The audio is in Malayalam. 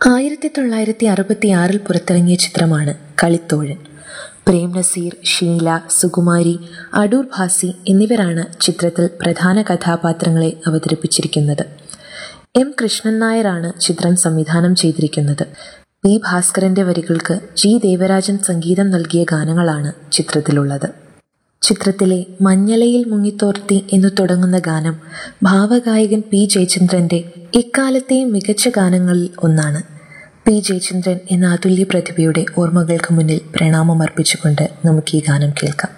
ആയിരത്തി തൊള്ളായിരത്തി അറുപത്തിയാറിൽ പുറത്തിറങ്ങിയ ചിത്രമാണ് കളിത്തോഴൻ പ്രേം നസീർ ഷീല സുകുമാരി അടൂർ ഭാസി എന്നിവരാണ് ചിത്രത്തിൽ പ്രധാന കഥാപാത്രങ്ങളെ അവതരിപ്പിച്ചിരിക്കുന്നത് എം കൃഷ്ണൻ നായരാണ് ചിത്രം സംവിധാനം ചെയ്തിരിക്കുന്നത് പി ഭാസ്കരന്റെ വരികൾക്ക് ജി ദേവരാജൻ സംഗീതം നൽകിയ ഗാനങ്ങളാണ് ചിത്രത്തിലുള്ളത് ചിത്രത്തിലെ മഞ്ഞളയിൽ മുങ്ങിത്തോർത്തി എന്നു തുടങ്ങുന്ന ഗാനം ഭാവഗായകൻ പി ജയചന്ദ്രന്റെ ഇക്കാലത്തെയും മികച്ച ഗാനങ്ങളിൽ ഒന്നാണ് പി ജയചന്ദ്രൻ എന്ന അതുല്യ പ്രതിഭയുടെ ഓർമ്മകൾക്ക് മുന്നിൽ പ്രണാമം അർപ്പിച്ചുകൊണ്ട് നമുക്ക് ഈ ഗാനം കേൾക്കാം